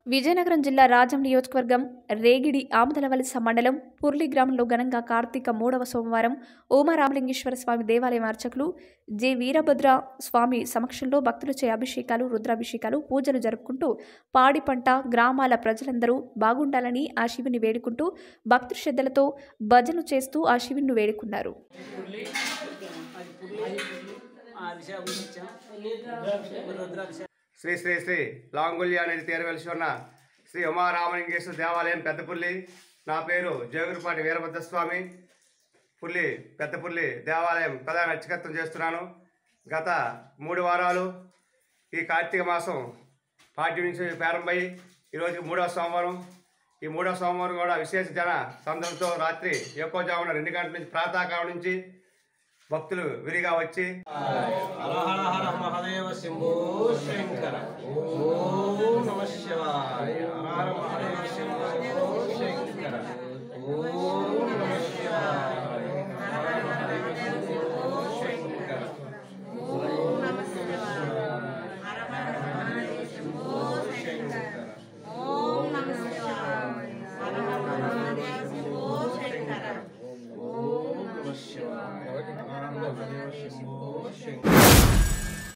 విజయనగరం జిల్లా రాజం నియోజకవర్గం రేగిడి ఆముదలవలస మండలం పుర్లి గ్రామంలో ఘనంగా కార్తీక మూడవ సోమవారం ఉమారామలింగేశ్వర స్వామి దేవాలయం అర్చకులు జె వీరభద్ర స్వామి సమక్షంలో భక్తులచే అభిషేకాలు రుద్రాభిషేకాలు పూజలు జరుపుకుంటూ పాడి పంట గ్రామాల ప్రజలందరూ బాగుండాలని ఆ శివుని వేడుకుంటూ భక్తు శ్రద్ధలతో భజన చేస్తూ ఆ శివుని వేడుకున్నారు పుల్లి అది పుల్లి ఆ అభిషేకం ఇచ్చాం రుద్రాభిషేకం శ్రీ శ్రీ శ్రీ లాంగుల్య అనేది పేరు వెలిసి ఉన్న శ్రీ ఉమారామలింగేశ్వర దేవాలయం పెద్దపుల్లి నా పేరు జోగురుపాటి వీరభద్ర స్వామి పుల్లి పెద్దపుల్లి దేవాలయం ప్రధాన అర్చకత్వం చేస్తున్నాను గత మూడు వారాలు ఈ కార్తీక మాసం పార్టీ నుంచి ప్రారంభమై ఈరోజు మూడవ సోమవారం ఈ మూడవ సోమవారం కూడా విశేష జన సందర్భంతో రాత్రి ఎక్కువ జామున రెండు గంటల నుంచి ప్రాతకాలం నుంచి భక్తులు విరిగా వచ్చి హర హర హర మహాదేవ శంభో శంకర ఓం నమ శివాయ హర హర మహాదేవ శంభో